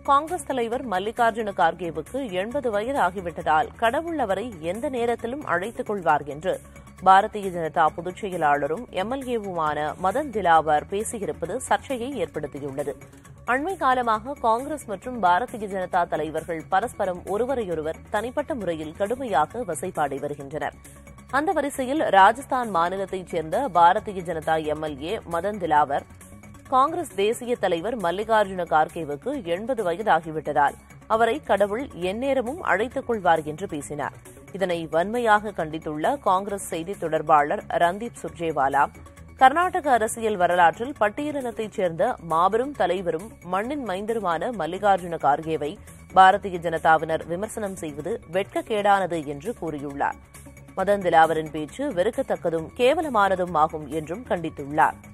காங்கிரஸ் தலைவர் மல்லிகார்ஜுன கார்கேவுக்கு எண்பது வயது ஆகிவிட்டதால் கடவுள் அவரை எந்த நேரத்திலும் அழைத்துக் கொள்வார் என்று பாரதிய ஜனதா பொதுச் செயலாளரும் எம்எல்ஏவுமான மதன் திலாவர் பேசியிருப்பது சர்ச்சையை ஏற்படுத்தியுள்ளது அண்மை காலமாக காங்கிரஸ் மற்றும் பாரதிய ஜனதா தலைவர்கள் பரஸ்பரம் ஒருவரையொருவர் தனிப்பட்ட முறையில் கடுமையாக வசைபாடி வருகின்றனர் அந்த வரிசையில் ராஜஸ்தான் மாநிலத்தைச் சேர்ந்த பாரதிய ஜனதா எம்எல்ஏ மதன் திலாவர் காங்கிரஸ் தேசிய தலைவர் மல்லிகார்ஜுன கார்கேவுக்கு எண்பது வயதாகிவிட்டதால் அவரை கடவுள் எந்நேரமும் அழைத்துக் கொள்வார் என்று பேசினார் இதனை வன்மையாக கண்டித்துள்ள காங்கிரஸ் செய்தி தொடர்பாளர் ரந்தீப் சுர்ஜேவாலா கர்நாடக அரசியல் வரலாற்றில் பட்டியலினத்தைச் சேர்ந்த மாபெரும் தலைவரும் மண்ணின் மைந்தருமான மல்லிகார்ஜுன கார்கேவை பாரதிய ஜனதாவினர் விமர்சனம் செய்வது வெட்கக்கேடானது என்று கூறியுள்ளார் மதன் திலாவரின் பேச்சு வெறுக்கத்தக்கதும் கேவலமானதும் ஆகும் என்றும் கண்டித்துள்ளார்